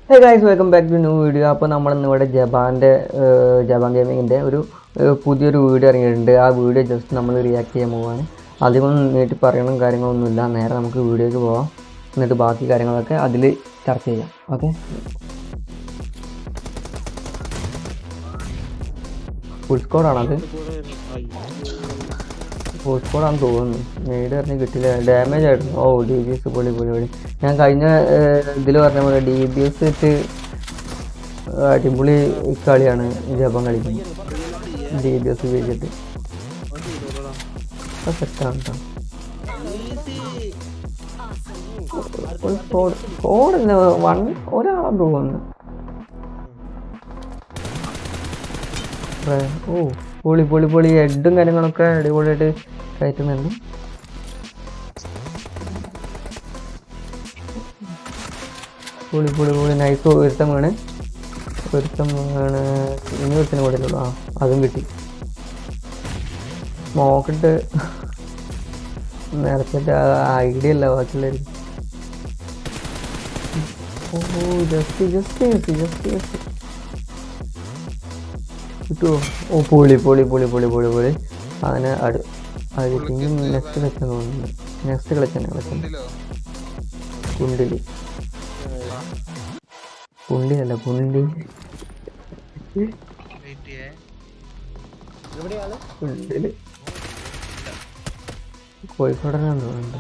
Hey guys welcome back to new video അപ്പോൾ നമ്മൾ ഇന്നിവിടെ ജപാൻ്റെ ജപാൻ ഗെയിമിങ്ങിൻ്റെ ഒരു ഏഹ്, പുതിയൊരു വീഡിയോ ഇറങ്ങിയിട്ടുണ്ട് ആ വീഡിയോ ജസ്റ്റ് നമ്മൾ റിയാക്ട് ചെയ്യാൻ പോവാണ് അധികം നീട്ടി പറയണം കാര്യങ്ങളൊന്നുമില്ല നേരെ നമുക്ക് വീഡിയോയ്ക്ക് പോവാം എന്നിട്ട് ബാക്കി കാര്യങ്ങളൊക്കെ അതിൽ ചർച്ച ചെയ്യാം ഓക്കെ ഫുൾ സ്കോഡാണത് ഫുൾ സ്കോഡാണെന്ന് തോന്നുന്നു മെയ്ഡ് പറഞ്ഞ് കിട്ടില്ല ഡാമേജ് ആയിരുന്നു ഓ ഡി ബി എസ് പൊളി പൊളി പൊളി ഞാൻ കഴിഞ്ഞ ഇതിൽ പറഞ്ഞ പോലെ ഡി ബി എസ് വെച്ച് അടിപൊളി കളിയാണ് ജപം കളിക്കുന്നത് ഡി ബി എസ് ഉപയോഗിച്ചിട്ട് സെറ്റാണ് കേട്ടോ ഒരു സ്കോഡ് സ്കോഡില്ല വൺ ഒരാളാന്ന് തോന്നുന്നു ഏ, ഓ പൊളി പൊളി പൊളി ഹെഡും കാര്യങ്ങളൊക്കെ അടിപൊളിയായിട്ട് കയറ്റുന്നുണ്ട് പൊളി പൊളി പൊളി നൈസ് ഒരുത്തം വീണ് ഒരുത്തം വീണ് ഇനി ഒരുത്തനെ കൂടെ ഉള്ളൂ ആ അതും കിട്ടി നോക്കിട്ട് നേരത്തെ ഐഡിയ അല്ല ബാക്കിയുള്ളവർ oh just just just just just കിട്ടുമോ ഓ പൊളി പൊളി പൊളി പൊളി പൊളി പൊളി അങ്ങനെ അടു അത് പിന്നെ നെക്സ്റ്റ് കളിച്ചാൽ തോന്നുന്നുണ്ട് നെക്സ്റ്റ് കളിച്ചാൽ കളിച്ചാൽ കുണ്ടിലി കുണ്ടിലല്ല കുണ്ടി കുണ്ടില് കോഴിക്കോടനാണ് തോന്നുന്നുണ്ട്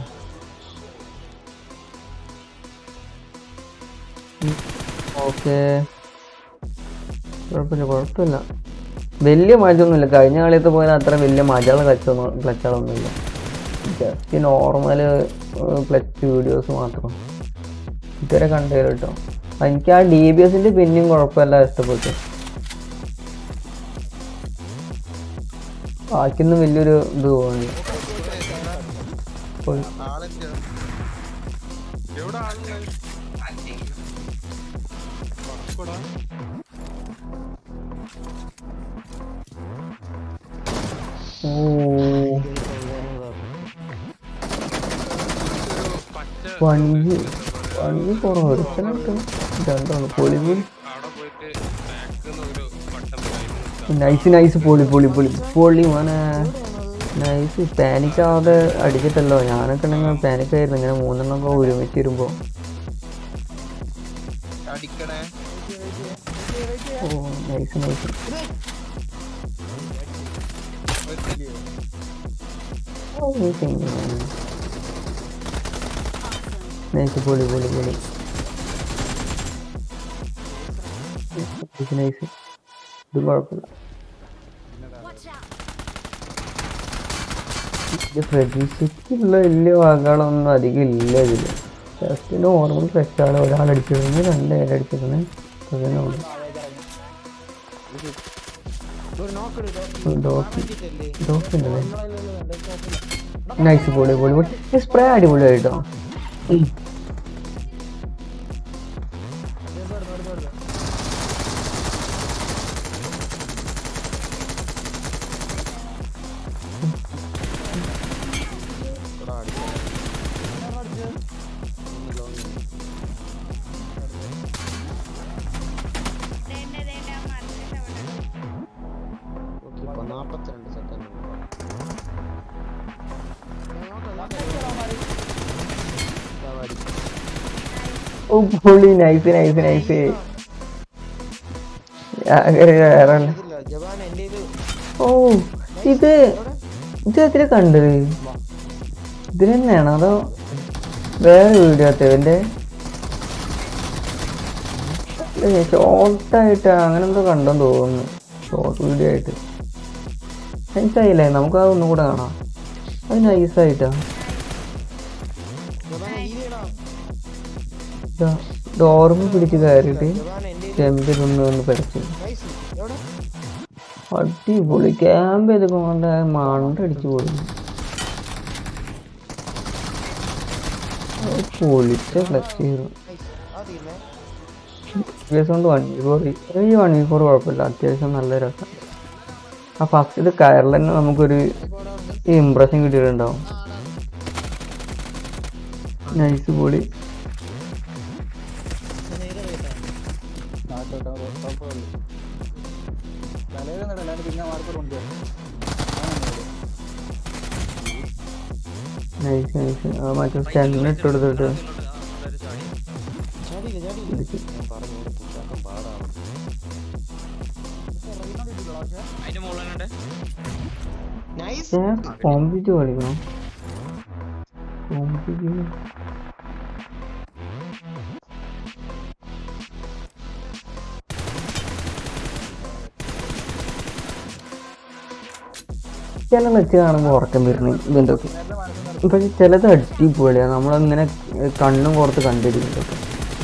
ഓക്കെ കുഴപ്പമില്ല കുഴപ്പമില്ല വലിയ മജൊന്നുമില്ല കഴിഞ്ഞ കളിയത്ത് പോയാൽ അത്ര വലിയ മജകൾ ക്ലച്ചൊന്നും ക്ലച്ചുകളൊന്നുമില്ല ജസ്റ്റ് നോർമൽ ക്ലച്ച് വീഡിയോസ് മാത്രം ഇതുവരെ കണ്ടു കേട്ടോ എനിക്ക് ആ ഡി ബി എസിന്റെ പിന്നെയും കുഴപ്പമില്ല ഇഷ്ടപ്പെട്ടു ബാക്കിയൊന്നും വലിയൊരു ഇത് തോന്നുന്നില്ല പോയി. എവിടെ ആളുള്ളത് പക്കോടാ ഓ പച്ച വണ്ടി വണ്ടി കുറവ് ഒരുത്തനിട്ട് രണ്ടാണ് പൊളി പൊളി അവിടെ പോയിട്ട് ബാക്കിന്ന് ഒരു പട്ടം പോയി നൈസ് നൈസ് പൊളി പൊളി പൊളി പൊളി മോനെ നൈസ് പാനിക് ആവാതെ അടിച്ചിട്ടല്ലോ ഞാനൊക്കെ ഉണ്ടെങ്കിൽ പാനിക് ആയിരുന്നു ഇങ്ങനെ മൂന്നെണ്ണം ഒക്കെ ഒരുമിച്ച് വരുമ്പോ അടിക്കണേ ഓ നൈസ് നൈസ് നൈസ് പൊളി പൊളി പൊളി നൈസ് നൈസ് ഇത് കുഴപ്പമില്ല ഇത് പ്രതീക്ഷിച്ചുള്ള വലിയ വാക്കുകളൊന്നും അധികം ഇല്ല ഇതിൽ ജസ്റ്റ് നോർമൽ ഫ്രഷാണ് ഒരാൾ അടിച്ചിരുന്നത് രണ്ട് പേര് അടിച്ചിരുന്നത് അതന്നെ ഉള്ളു ഡോക്കുണ്ടല്ലേ നൈസ് പൊളി പൊളി പൊളി സ്പ്രേ അടിപൊളിയായിട്ടോ നാപ്പത്തിരണ്ട് സെക്കൻഡ് ഓ പൊളി നൈസ് നൈസ് നൈസ് വേറെ ഉണ്ട്. ജവാൻ എന്റെ ഇത് ഓ ഇത് ഇത് എത്ര കണ്ടത് ഇത് തന്നെയാണോ അതോ വേറെ വീഡിയോ ഇവന്റെ ഷോർട്ടായിട്ട് അങ്ങനെ എന്തോ കണ്ടെന്ന് തോന്നുന്നു ഷോർട്ട് വീഡിയോ ആയിട്ട് നൈസായില്ലേ നമുക്ക് അത് ഒന്നും കൂടെ കാണാം അത് നൈസായിട്ടാ ജവാൻ ഈരിയടാ ഡോർമ പിടിച്ച് കയറിയിട്ട് ജവാൻ എന്റെ ചെമ്പിൽ നിന്ന് ഒന്ന് പിടച്ചു നൈസ് എവിടെ അടിപൊളി ക്യാമ്പ് ചെയ്തൊക്കെ കൊണ്ട് മണ്ടടിച്ചു പോയി അത് പൊളിച്ച ഫ്ലക്സ് ചെയ്തു നൈസ് ആ തീർന്നേ ദിവസം കൊണ്ട് വൺ വീ ഫോർ ഈ വൺ വീ ഫോർ കുഴപ്പമില്ല അത്യാവശ്യം നല്ല രസം ആ ഫസ്റ്റ് ഇത് കയറിൽ തന്നെ നമുക്കൊരു ഇമ്പ്രഷൻ കിട്ടിയിട്ടുണ്ടാവും നൈസ് പൊളി ആട്ടോ കുഴപ്പമില്ല തലയിലൊന്നും ഇടല്ല പിന്നെ മാർക്കർ ഉണ്ട് നൈസ് നൈസ് ആ മറ്റേ സ്റ്റാൻഡിന് ഇട്ട് കൊടുത്തിട്ട് ചാടിയില്ല ചാടിയില്ല ഞാൻ പറഞ്ഞു ഇവിടെ പുഷാക്കാൻ പാടാണ് അതിന്റെ മുകളിലുണ്ട് നൈസ് കോമ്പിച്ച് കളിക്കണം കോമ്പിച്ച് ചില വെച്ച് കാണുമ്പോൾ ഉറക്കം വരുന്നു ഇതിൻ്റെ ഒക്കെ പക്ഷെ ചിലത് അടിപൊളിയാണ് നമ്മളങ്ങനെ കണ്ണും പുറത്ത് കണ്ടിരിക്കുന്നതൊക്കെ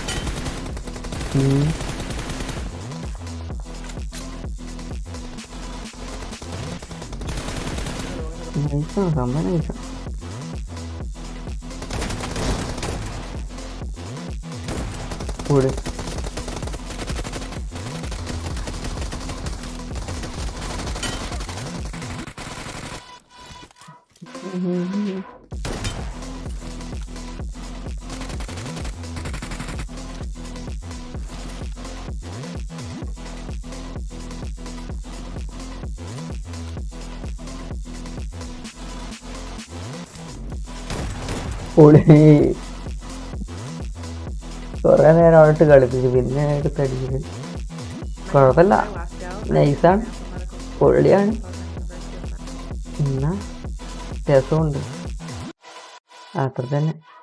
ഉം. നൈസാണ് സംഭവം നൈസാണ് കൂടെ പൊളി കൊറേ നേരം അവിടെ കളിപ്പിച്ചു പിന്നെ എടുത്ത് അടിച്ചത് കുഴപ്പമില്ല നൈസാണ് പൊള്ളിയാണ് എന്നാ രസമുണ്ട് അത്ര തന്നെ